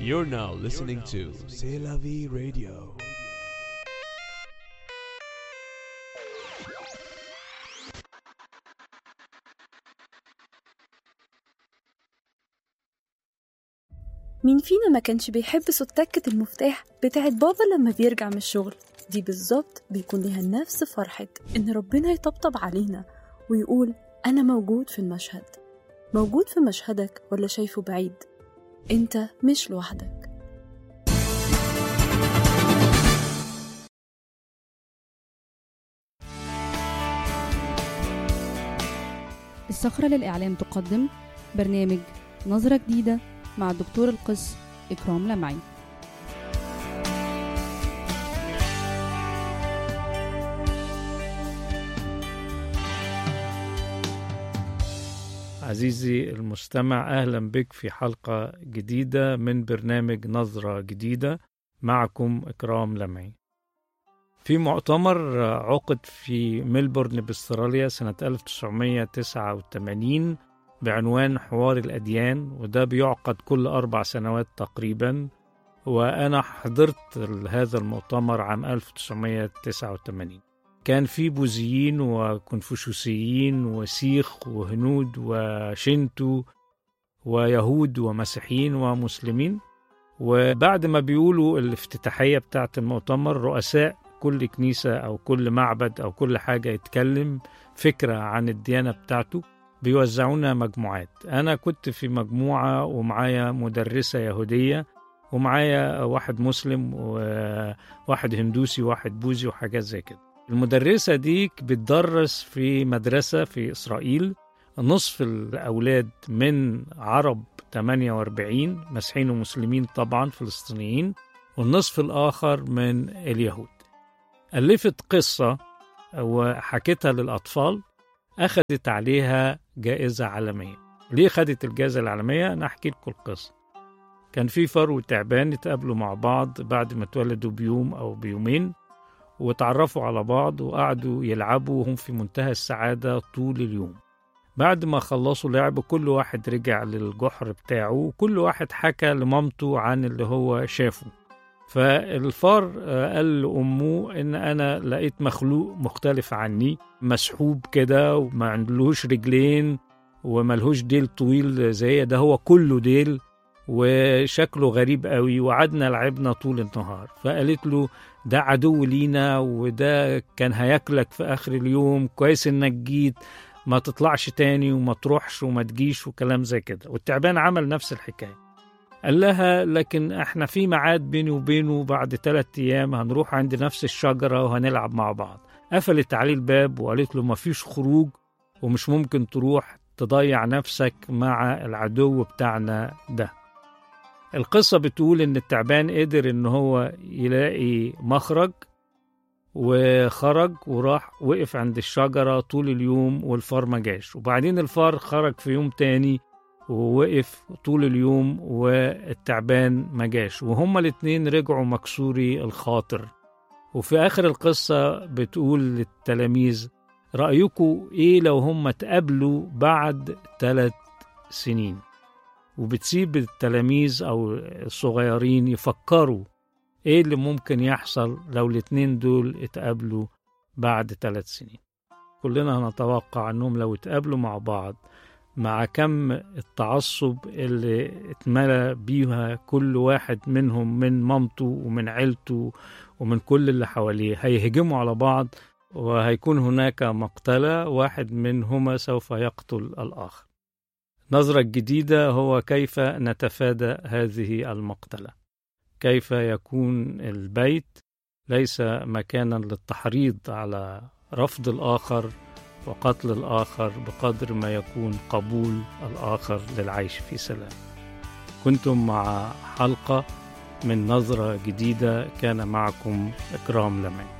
You're now listening to C'est la vie radio. مين فينا ما كانش بيحب صوت تكة المفتاح بتاعت بابا لما بيرجع من الشغل دي بالظبط بيكون ليها نفس فرحة إن ربنا يطبطب علينا ويقول أنا موجود في المشهد موجود في مشهدك ولا شايفه بعيد أنت مش لوحدك الصخرة للإعلام تقدم برنامج نظرة جديدة مع الدكتور القس إكرام لمعي عزيزي المستمع أهلا بك في حلقة جديدة من برنامج نظرة جديدة معكم إكرام لمعي في مؤتمر عقد في ملبورن باستراليا سنة 1989 بعنوان حوار الأديان وده بيعقد كل أربع سنوات تقريبا وأنا حضرت هذا المؤتمر عام 1989 كان في بوذيين وكونفوشيوسيين وسيخ وهنود وشنتو ويهود ومسيحيين ومسلمين وبعد ما بيقولوا الافتتاحية بتاعة المؤتمر رؤساء كل كنيسة أو كل معبد أو كل حاجة يتكلم فكرة عن الديانة بتاعته بيوزعونا مجموعات أنا كنت في مجموعة ومعايا مدرسة يهودية ومعايا واحد مسلم وواحد هندوسي وواحد بوذي وحاجات زي كده المدرسة دي بتدرس في مدرسة في إسرائيل نصف الأولاد من عرب 48 مسيحيين ومسلمين طبعا فلسطينيين والنصف الآخر من اليهود ألفت قصة وحكتها للأطفال أخذت عليها جائزة عالمية ليه خدت الجائزة العالمية؟ أنا أحكي لكم القصة كان في فار وتعبان اتقابلوا مع بعض بعد ما اتولدوا بيوم أو بيومين وتعرفوا على بعض وقعدوا يلعبوا وهم في منتهى السعادة طول اليوم بعد ما خلصوا لعب كل واحد رجع للجحر بتاعه وكل واحد حكى لمامته عن اللي هو شافه فالفار قال لأمه إن أنا لقيت مخلوق مختلف عني مسحوب كده وما عندلوش رجلين وملهوش ديل طويل زي ده هو كله ديل وشكله غريب قوي وقعدنا لعبنا طول النهار فقالت له ده عدو لينا وده كان هياكلك في آخر اليوم كويس إنك جيت ما تطلعش تاني وما تروحش وما تجيش وكلام زي كده والتعبان عمل نفس الحكاية قال لها لكن احنا في ميعاد بيني وبينه بعد ثلاثة أيام هنروح عند نفس الشجرة وهنلعب مع بعض قفلت عليه الباب وقالت له مفيش خروج ومش ممكن تروح تضيع نفسك مع العدو بتاعنا ده القصة بتقول إن التعبان قدر إن هو يلاقي مخرج وخرج وراح وقف عند الشجرة طول اليوم والفار ما جاش وبعدين الفار خرج في يوم تاني ووقف طول اليوم والتعبان ما جاش وهما الاتنين رجعوا مكسوري الخاطر وفي آخر القصة بتقول للتلاميذ رأيكم إيه لو هما اتقابلوا بعد ثلاث سنين وبتسيب التلاميذ أو الصغيرين يفكروا إيه اللي ممكن يحصل لو الاتنين دول اتقابلوا بعد ثلاث سنين كلنا هنتوقع أنهم لو اتقابلوا مع بعض مع كم التعصب اللي اتملى بيها كل واحد منهم من مامته ومن عيلته ومن كل اللي حواليه هيهجموا على بعض وهيكون هناك مقتلة واحد منهما سوف يقتل الآخر نظرة جديدة هو كيف نتفادى هذه المقتلة كيف يكون البيت ليس مكانا للتحريض على رفض الآخر وقتل الآخر بقدر ما يكون قبول الآخر للعيش في سلام كنتم مع حلقة من نظرة جديدة كان معكم إكرام لمن